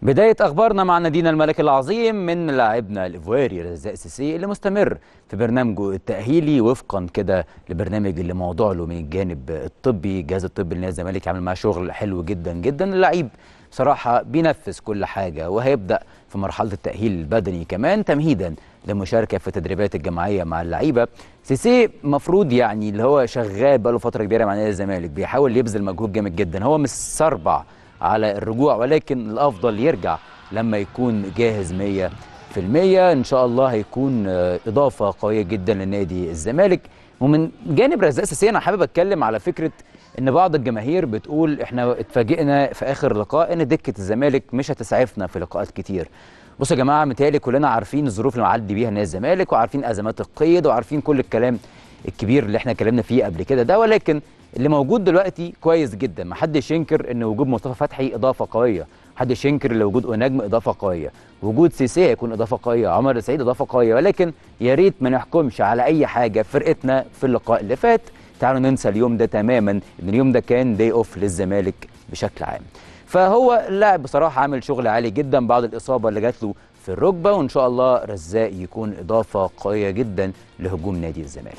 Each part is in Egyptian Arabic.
بداية أخبارنا مع نادينا الملك العظيم من لاعبنا الإيفواري رزاق سيسي اللي مستمر في برنامجه التأهيلي وفقا كده لبرنامج اللي موضوع له من الجانب الطبي الجهاز الطبي لنادي الزمالك عامل معاه شغل حلو جدا جدا اللعيب بصراحة بينفذ كل حاجة وهيبدأ في مرحلة التأهيل البدني كمان تمهيدا للمشاركة في التدريبات الجماعية مع اللعيبة سيسي مفروض يعني اللي هو شغال بقاله فترة كبيرة مع نادي الزمالك بيحاول يبذل مجهود جامد جدا هو مش سربع على الرجوع ولكن الافضل يرجع لما يكون جاهز 100% ان شاء الله هيكون اضافه قويه جدا لنادي الزمالك ومن جانب رزاق سيسي انا حابب اتكلم على فكره ان بعض الجماهير بتقول احنا اتفاجئنا في اخر لقاء ان دكه الزمالك مش هتسعفنا في لقاءات كتير بصوا يا جماعه متهيألي كلنا عارفين الظروف اللي معدي بيها نادي الزمالك وعارفين ازمات القيد وعارفين كل الكلام الكبير اللي احنا اتكلمنا فيه قبل كده ده ولكن اللي موجود دلوقتي كويس جدا ما حدش ينكر ان وجود مصطفى فتحي اضافه قويه محدش ينكر ان وجود نجم اضافه قويه وجود سيسي هيكون اضافه قويه عمر سعيد اضافه قويه ولكن يا ريت ما نحكمش على اي حاجه فرقتنا في اللقاء اللي فات تعالوا ننسى اليوم ده تماما ان اليوم ده كان داي اوف للزمالك بشكل عام فهو اللاعب بصراحه عامل شغل عالي جدا بعد الاصابه اللي جات له في الركبه وان شاء الله رزاق يكون اضافه قويه جدا لهجوم نادي الزمالك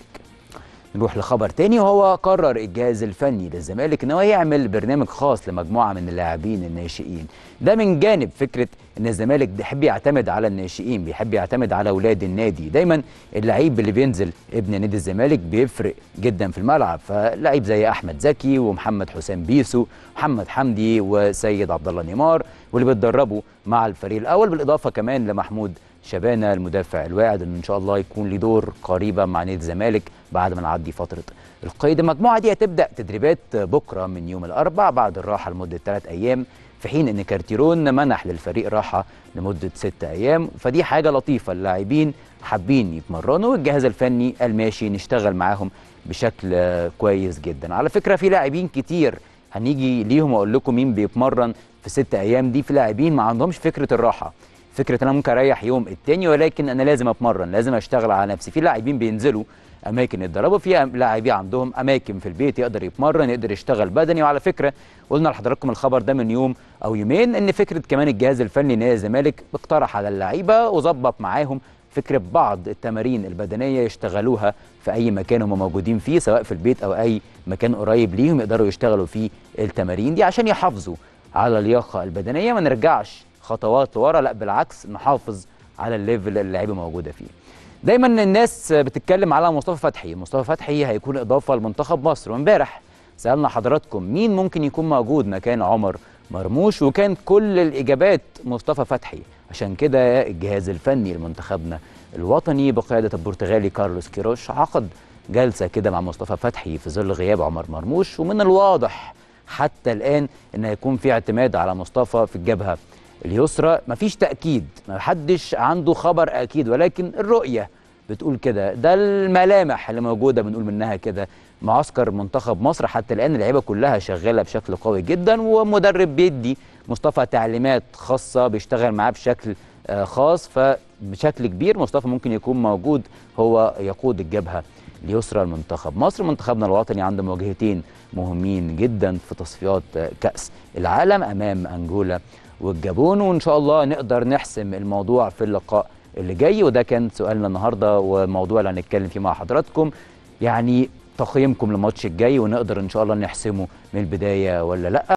نروح لخبر تاني وهو قرر الجهاز الفني للزمالك ان هو يعمل برنامج خاص لمجموعه من اللاعبين الناشئين ده من جانب فكره ان الزمالك بيحب يعتمد على الناشئين بيحب يعتمد على اولاد النادي دايما اللعيب اللي بينزل ابن نادي الزمالك بيفرق جدا في الملعب فلعيب زي احمد زكي ومحمد حسام بيسو محمد حمدي وسيد عبد الله نيمار واللي بيتدربوا مع الفريق الاول بالاضافه كمان لمحمود شبانه المدافع الواعد ان شاء الله يكون له دور قريبه مع نادي الزمالك بعد ما نعدي فتره القيد المجموعه دي هتبدا تدريبات بكره من يوم الاربع بعد الراحه لمده ثلاث ايام في حين ان كارتيرون منح للفريق راحه لمده ست ايام فدي حاجه لطيفه اللاعبين حابين يتمرنوا الجهاز الفني قال ماشي نشتغل معاهم بشكل كويس جدا على فكره في لاعبين كتير هنيجي ليهم واقول لكم مين بيتمرن في ست ايام دي في لاعبين ما عندهمش فكره الراحه فكره انا ممكن اريح يوم التاني ولكن انا لازم اتمرن لازم اشتغل على نفسي في لاعبين بينزلوا اماكن يتدربوا في لاعبين عندهم اماكن في البيت يقدر يتمرن يقدر يشتغل بدني وعلى فكره قلنا لحضراتكم الخبر ده من يوم او يومين ان فكره كمان الجهاز الفني نادي الزمالك اقترح على اللعيبه وظبط معاهم فكره بعض التمارين البدنيه يشتغلوها في اي مكان هم موجودين فيه سواء في البيت او اي مكان قريب ليهم يقدروا يشتغلوا فيه التمارين دي عشان يحافظوا على اللياقه البدنيه ما نرجعش خطوات لورا لا بالعكس نحافظ على الليفل اللي اللعيبه موجوده فيه دايما الناس بتتكلم على مصطفى فتحي مصطفى فتحي هيكون اضافه لمنتخب مصر وامبارح سالنا حضراتكم مين ممكن يكون موجود مكان عمر مرموش وكان كل الاجابات مصطفى فتحي عشان كده الجهاز الفني لمنتخبنا الوطني بقياده البرتغالي كارلوس كيروش عقد جلسه كده مع مصطفى فتحي في ظل غياب عمر مرموش ومن الواضح حتى الان ان هيكون في اعتماد على مصطفى في الجبهه اليسرى مفيش تأكيد محدش عنده خبر أكيد ولكن الرؤية بتقول كده ده الملامح اللي موجودة بنقول منها كده معسكر منتخب مصر حتى الآن اللعيبة كلها شغالة بشكل قوي جدا ومدرب بيدي مصطفى تعليمات خاصة بيشتغل معاه بشكل خاص فبشكل كبير مصطفى ممكن يكون موجود هو يقود الجبهة اليسرى لمنتخب مصر منتخبنا الوطني عنده مواجهتين مهمين جدا في تصفيات كأس العالم أمام أنجولا والجابون وان شاء الله نقدر نحسم الموضوع في اللقاء اللي جاي وده كان سؤالنا النهارده والموضوع اللي هنتكلم فيه مع حضراتكم يعني تقييمكم للماتش الجاي ونقدر ان شاء الله نحسمه من البدايه ولا لا